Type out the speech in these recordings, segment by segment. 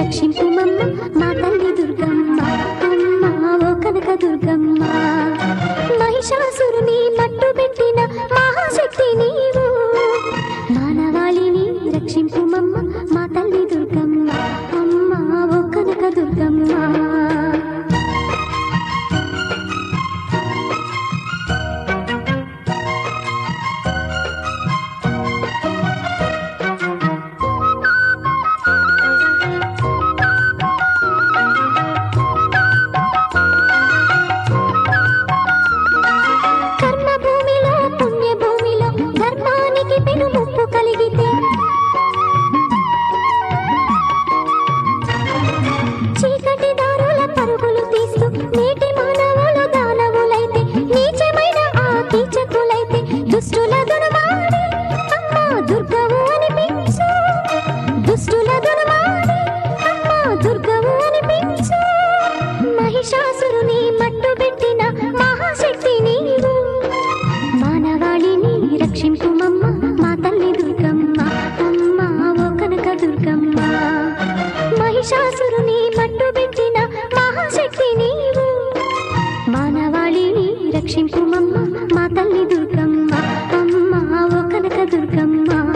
రక్షింపుమమ్మ మా తల్లి దుర్గమ్మ అమ్మ ఓ కనక దుర్గమ్మ మహిషాసురుని మట్టు పెట్టిన మహాశక్తి నీవు మానవాళిని రక్షింపుమమ్మ మా తల్లి దుర్గమ్మ అమ్మ ఓ కనక దుర్గమ్మ కర్మ భూమిలో పుణ్య భూమిలో ధర్మానికి పెను ముప్పు కలిగితే చీకటి దారుల పరుగులు తీస్తూ నేటి మానవులు దానవులైతే నీచమైన ఆ కీచకులైతే దుష్టుల దునమాడి అమ్మా దుర్గవు అనిపించు దుష్టుల దునమాడి అమ్మా దుర్గవు అనిపించు మహిషాసురుని మట్టు పెట్టిన మహాశక్తి నీవు మానవాళిని రక్షింపుమమ్మ మా తల్లి దుర్గమ్మ అమ్మ ఓ కనక దుర్గమ్మ మహిషాసురుని మట్టు పెట్టిన మహాశక్తి నీవు మానవాళిని రక్షింపుమమ్మ మా తల్లి దుర్గమ్మ అమ్మ ఓ కనక దుర్గమ్మ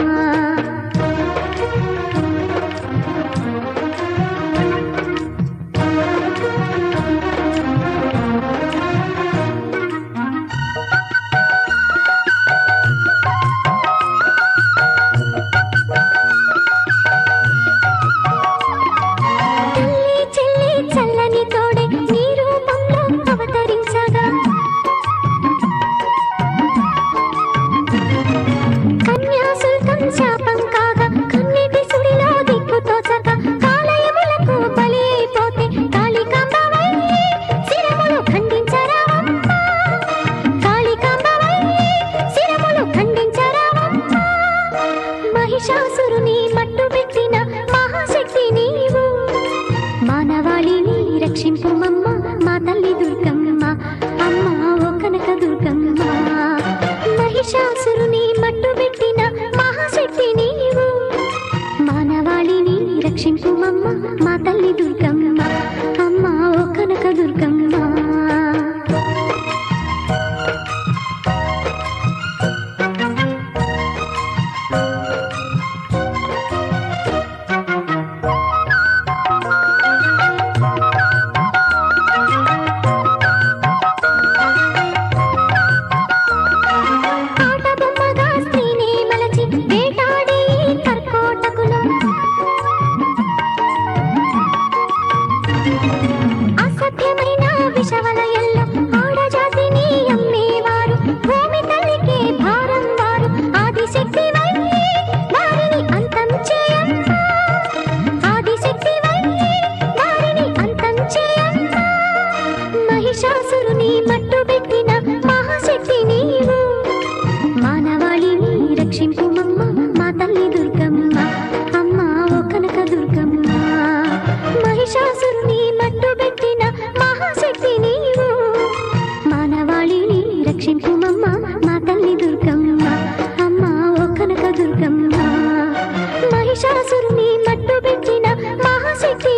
తల్లి చెల్లి చల్లని తోడే నీ రూపంలో అవతరించగా కన్యాశుల్కం శాపం కాగా కన్నీటి సుడిలో దిక్కు తోచక కాలయములకు బలి అయిపోతే కాళికాంబవై శిరములు ఖండించరావమ్మ కాళికాంబవై శిరములు ఖండించరావమ్మ మహిషాసురుని మట్టు పెట్టిన మహాశక్తి నీవు మానవాళిని రక్షింపుమమ్మ మా తల్లి దుర్గమ్మ అమ్మ ఓ కనక దుర్గమ్మ మహిషాసురుని మట్టు పెట్టిన మహాశక్తి నీవు మానవాళిని రక్షింపుమమ్మ మా తల్లి దుర్గమ్మ అమ్మ ఓ కనక దుర్గమ్మ ఆట బొమ్మగా స్త్రీని మలచి వేటాడి కర్కోటకులు అసభ్యమైన విషవలయంలో ఆడజాతిని అమ్మేవారు భూమి తల్లికి భారం వారు ఆదిశక్తి వారిని అంతం చేయమ్మా ఆదిశక్తి వారిని అంతం చేయమ్మా మహిషాసురుని మట్టు పెట్టిన మహాశక్తి నీవు మానవాళిని రక్షింపుమమ్మ మా తల్లి దుర్గమ్మ అమ్మ ఓ కనక దుర్గమ్మ మహిషాసురుని మట్టు పెట్టిన మహాశక్తి నీవు మానవాళిని రక్షింపుమమ్మ మా తల్లి దుర్గమ్మ అమ్మ ఓ కనక దుర్గమ్మ మహిషాసురుని మట్టు పెట్టిన మహాశక్తి